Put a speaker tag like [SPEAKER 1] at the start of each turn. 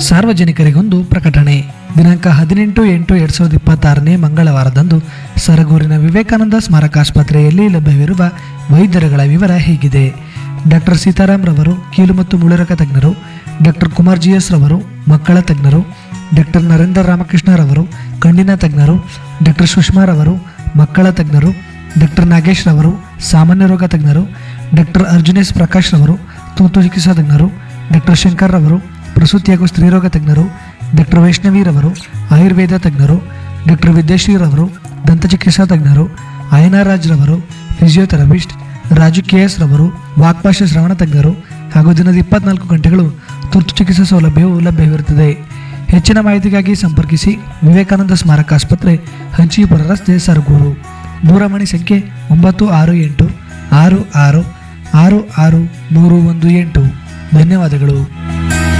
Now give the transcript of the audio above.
[SPEAKER 1] ಸಾರ್ವಜನಿಕರಿಗೊಂದು ಪ್ರಕಟಣೆ ದಿನಾಂಕ ಹದಿನೆಂಟು ಎಂಟು ಎರಡು ಸಾವಿರದ ಇಪ್ಪತ್ತಾರನೇ ಮಂಗಳವಾರದಂದು ಸರಗೂರಿನ ವಿವೇಕಾನಂದ ಸ್ಮಾರಕಾಸ್ಪತ್ರೆಯಲ್ಲಿ ಲಭ್ಯವಿರುವ ವೈದ್ಯರುಗಳ ವಿವರ ಹೀಗಿದೆ ಡಾಕ್ಟರ್ ಸೀತಾರಾಮ್ ರವರು ಕೀಲು ಮತ್ತು ಮುಳುರಕ ತಜ್ಞರು ಡಾಕ್ಟರ್ ಕುಮಾರ್ ಜಿ ಎಸ್ ರವರು ಮಕ್ಕಳ ತಜ್ಞರು ಡಾಕ್ಟರ್ ನರೇಂದ್ರ ರಾಮಕೃಷ್ಣ ರವರು ಕಣ್ಣಿನ ತಜ್ಞರು ಡಾಕ್ಟರ್ ಸುಷ್ಮಾ ರವರು ಮಕ್ಕಳ ತಜ್ಞರು ಡಾಕ್ಟರ್ ನಾಗೇಶ್ ರವರು ಸಾಮಾನ್ಯ ರೋಗ ತಜ್ಞರು ಡಾಕ್ಟರ್ ಅರ್ಜುನೇಶ್ ಪ್ರಕಾಶ್ ರವರು ತುರ್ತು ಚಿಕಿತ್ಸಾ ತಜ್ಞರು ಡಾಕ್ಟರ್ ಶಂಕರ್ ರವರು ಪ್ರಸೂತಿ ಹಾಗೂ ಸ್ತ್ರೀರೋಗ ತಜ್ಞರು ಡಾಕ್ಟರ್ ವೈಷ್ಣವಿ ರವರು ಆಯುರ್ವೇದ ತಜ್ಞರು ಡಾಕ್ಟರ್ ವಿದ್ಯಾಶ್ರೀ ರವರು ದಂತಚಿಕಿತ್ಸಾ ತಜ್ಞರು ಅಯನಾರಾಜ್ ರವರು ಫಿಸಿಯೋಥೆರಪಿಸ್ಟ್ ರಾಜು ಕೆ ಎಸ್ ರವರು ವಾಕ್ಭಾಷೆ ಶ್ರವಣ ತಜ್ಞರು ಹಾಗೂ ದಿನದ ಇಪ್ಪತ್ನಾಲ್ಕು ಗಂಟೆಗಳು ತುರ್ತು ಚಿಕಿತ್ಸಾ ಸೌಲಭ್ಯವು ಲಭ್ಯವಿರುತ್ತದೆ ಹೆಚ್ಚಿನ ಮಾಹಿತಿಗಾಗಿ ಸಂಪರ್ಕಿಸಿ ವಿವೇಕಾನಂದ ಸ್ಮಾರಕ ಆಸ್ಪತ್ರೆ ಹಂಚಿಪುರ ರಸ್ತೆ ಸರಗೂರು ದೂರವಾಣಿ ಸಂಖ್ಯೆ ಒಂಬತ್ತು ಆರು ಎಂಟು ಆರು ಆರು ಆರು ಆರು ಮೂರು ಒಂದು ಎಂಟು ಧನ್ಯವಾದಗಳು